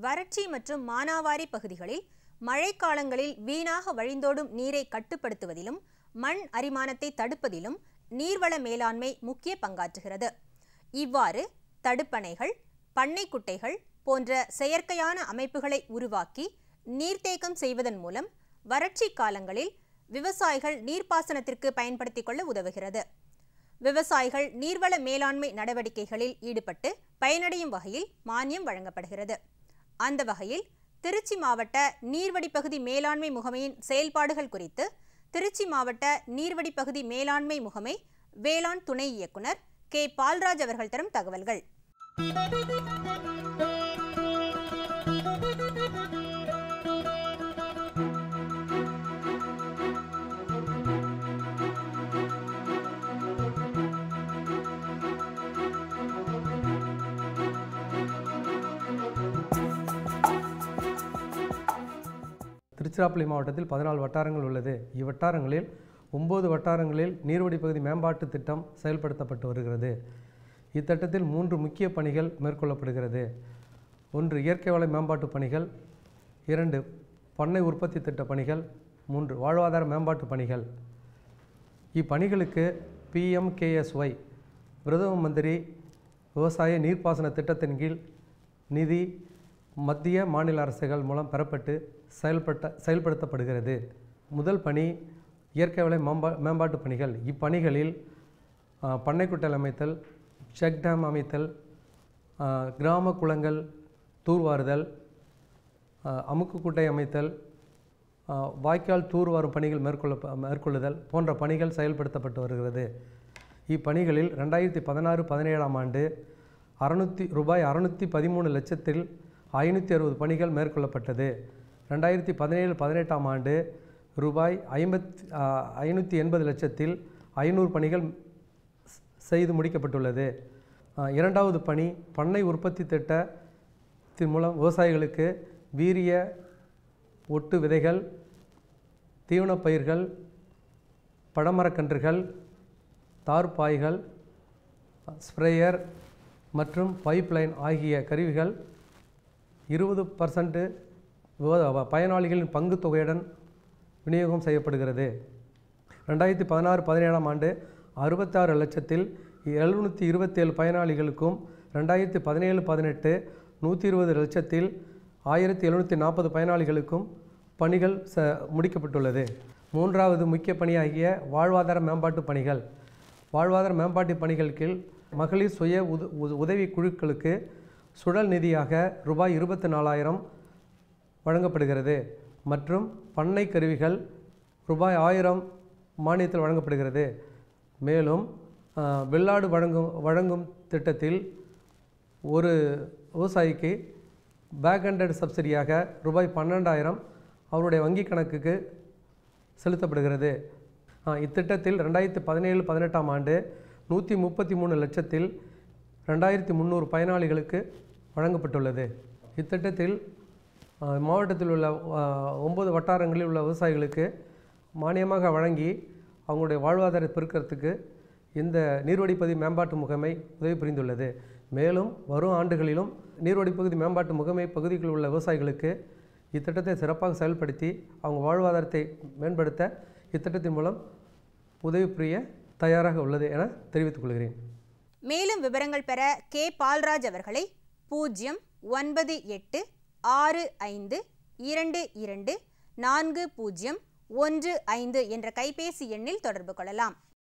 வறட்சி மற்றும் மானாவாரி பகுதிகளில் மழைக்காலங்களில் வீணாக வழிந்தோடும் நீரை கட்டுப்படுத்துவதிலும் மண் அரிமானத்தை தடுப்பதிலும் நீர்வள மேலாண்மை முக்கிய பங்காற்றுகிறது இவ்வாறு தடுப்பணைகள் பண்ணைக்குட்டைகள் போன்ற செயற்கையான அமைப்புகளை உருவாக்கி நீர்த்தேக்கம் செய்வதன் மூலம் வறட்சி காலங்களில் விவசாயிகள் நீர்ப்பாசனத்திற்கு பயன்படுத்திக் கொள்ள உதவுகிறது விவசாயிகள் நீர்வள மேலாண்மை நடவடிக்கைகளில் ஈடுபட்டு பயனடையும் வகையில் மானியம் வழங்கப்படுகிறது அந்த வகையில் திருச்சி மாவட்ட நீர்வடிப்பகுதி மேலாண்மை முகமையின் செயல்பாடுகள் குறித்து திருச்சி மாவட்ட நீர்வடிப்பகுதி மேலாண்மை முகமை வேளாண் துணை இயக்குனர் கே பால்ராஜ் அவர்கள் தரும் தகவல்கள் திருச்சிராப்பள்ளி மாவட்டத்தில் பதினாலு வட்டாரங்கள் உள்ளது இவ்வட்டாரங்களில் ஒம்பது வட்டாரங்களில் நீர்வடி பகுதி மேம்பாட்டு திட்டம் செயல்படுத்தப்பட்டு வருகிறது இத்திட்டத்தில் மூன்று முக்கிய பணிகள் மேற்கொள்ளப்படுகிறது ஒன்று இயற்கை வள மேம்பாட்டு பணிகள் இரண்டு பண்ணை உற்பத்தி திட்ட பணிகள் மூன்று வாழ்வாதார மேம்பாட்டு பணிகள் இப்பணிகளுக்கு பிஎம்கேஎஸ்ஒய் பிரதம மந்திரி விவசாய நீர்ப்பாசன திட்டத்தின் கீழ் நிதி மத்திய மாநில அரசுகள் மூலம் பெறப்பட்டு செயல்பட்ட செயல்படுத்தப்படுகிறது முதல் பணி இயற்கை வள மேம்பா மேம்பாட்டு பணிகள் இப்பணிகளில் ஆ, பண்ணைக்குட்டல் அமைத்தல் செக் டேம் அமைத்தல் ஆ, கிராம குளங்கள் தூர்வாறுதல் ஆ, அமுக்கு குட்டை அமைத்தல் ஆ, வாய்க்கால் தூர்வாரும் பணிகள் மேற்கொள்ள மேற்கொள்ளுதல் போன்ற பணிகள் செயல்படுத்தப்பட்டு வருகிறது இப்பணிகளில் ரெண்டாயிரத்தி பதினாறு பதினேழாம் ஆண்டு அறுநூற்றி ரூபாய் அறுநூற்றி பதிமூணு லட்சத்தில் ஐநூற்றி அறுபது பணிகள் மேற்கொள்ளப்பட்டது ரெண்டாயிரத்தி பதினேழு பதினெட்டாம் ஆண்டு ரூபாய் ஐம்பத்தி ஐநூற்றி எண்பது லட்சத்தில் ஐநூறு பணிகள் ஸ்- செய்து முடிக்கப்பட்டுள்ளது ஆ, இரண்டாவது பணி பண்ணை உற்பத்தி திட்டத்தின் மூலம் விவசாயிகளுக்கு வீரிய ஒட்டு விதைகள் தீவனப் பயிர்கள் பழமரக்கன்றுகள் தார்பாய்கள் ஸ்ப்ரேயர் மற்றும் பைப்லைன் ஆகிய கருவிகள் இருபது பர்சன்ட் பயனாளிகளின் பங்குத் தொகையுடன் விநியோகம் செய்யப்படுகிறது ரெண்டாயிரத்தி பதினாறு பதினேழாம் ஆண்டு அறுபத்தாறு லட்சத்தில் எழுநூற்றி இருபத்தேழு பயனாளிகளுக்கும் ரெண்டாயிரத்தி பதினேழு பதினெட்டு நூற்றி இருபது லட்சத்தில் ஆயிரத்தி எழுநூற்றி நாற்பது பயனாளிகளுக்கும் பணிகள் ச முடிக்கப்பட்டுள்ளது மூன்றாவது முக்கிய பணியாகிய வாழ்வாதார மேம்பாட்டு பணிகள் வாழ்வாதார மேம்பாட்டு பணிகள் கீழ் மகளிர் சுய உத உத- உதவி குழுக்களுக்கு சுழல் நிதியாக ரூபாய் இருபத்தி நாலாயிரம் வழங்கப்படுகிறது மற்றும் பண்ணை கருவிகள் ரூபாய் ஆயிரம் மானியத்தில் வழங்கப்படுகிறது மேலும் ஆ, வெள்ளாடு வழங்கும் வழங்கும் திட்டத்தில் ஒரு விவசாயிக்கு பேக் ஹண்டட் சப்சிடியாக ரூபாய் பன்னெண்டாயிரம் அவருடைய வங்கிக் கணக்குக்கு செலுத்தப்படுகிறது ஆ, இத்திட்டத்தில் ரெண்டாயிரத்தி பதினேழு பதினெட்டாம் ஆண்டு நூற்றி முப்பத்தி மூணு லட்சத்தில் ரெண்டாயிரத்தி முந்நூறு பயனாளிகளுக்கு வழங்கப்பட்டுள்ளது இத்திட்டத்தில் ஆ, மாவட்டத்தில் உள்ள ஆ, ஒன்பது வட்டாரங்களில் உள்ள விவசாயிகளுக்கு மானியமாக வழங்கி அவங்களுடைய வாழ்வாதாரத்தை பெருக்கிறதுக்கு இந்த நீர்வடிப்பகுதி மேம்பாட்டு முகமை உதவி புரிந்துள்ளது மேலும் வரும் ஆண்டுகளிலும் நீர்வடிப்பகுதி மேம்பாட்டு முகமை பகுதிகளில் உள்ள விவசாயிகளுக்கு இத்திட்டத்தை சிறப்பாக செயல்படுத்தி அவங்க வாழ்வாதாரத்தை மேம்படுத்த இத்திட்டத்தின் மூலம் உதவி புரிய தயாராக உள்ளது என தெரிவித்துக் கொள்கிறேன் மேலும் விவரங்கள் பெற கே பால்ராஜ் அவர்களை பூஜ்ஜியம் ஒன்பது எட்டு ஆறு ஐந்து இரண்டு இரண்டு நான்கு பூஜ்ஜியம் ஒன்று ஐந்து என்ற கைபேசி எண்ணில் தொடர்பு கொள்ளலாம்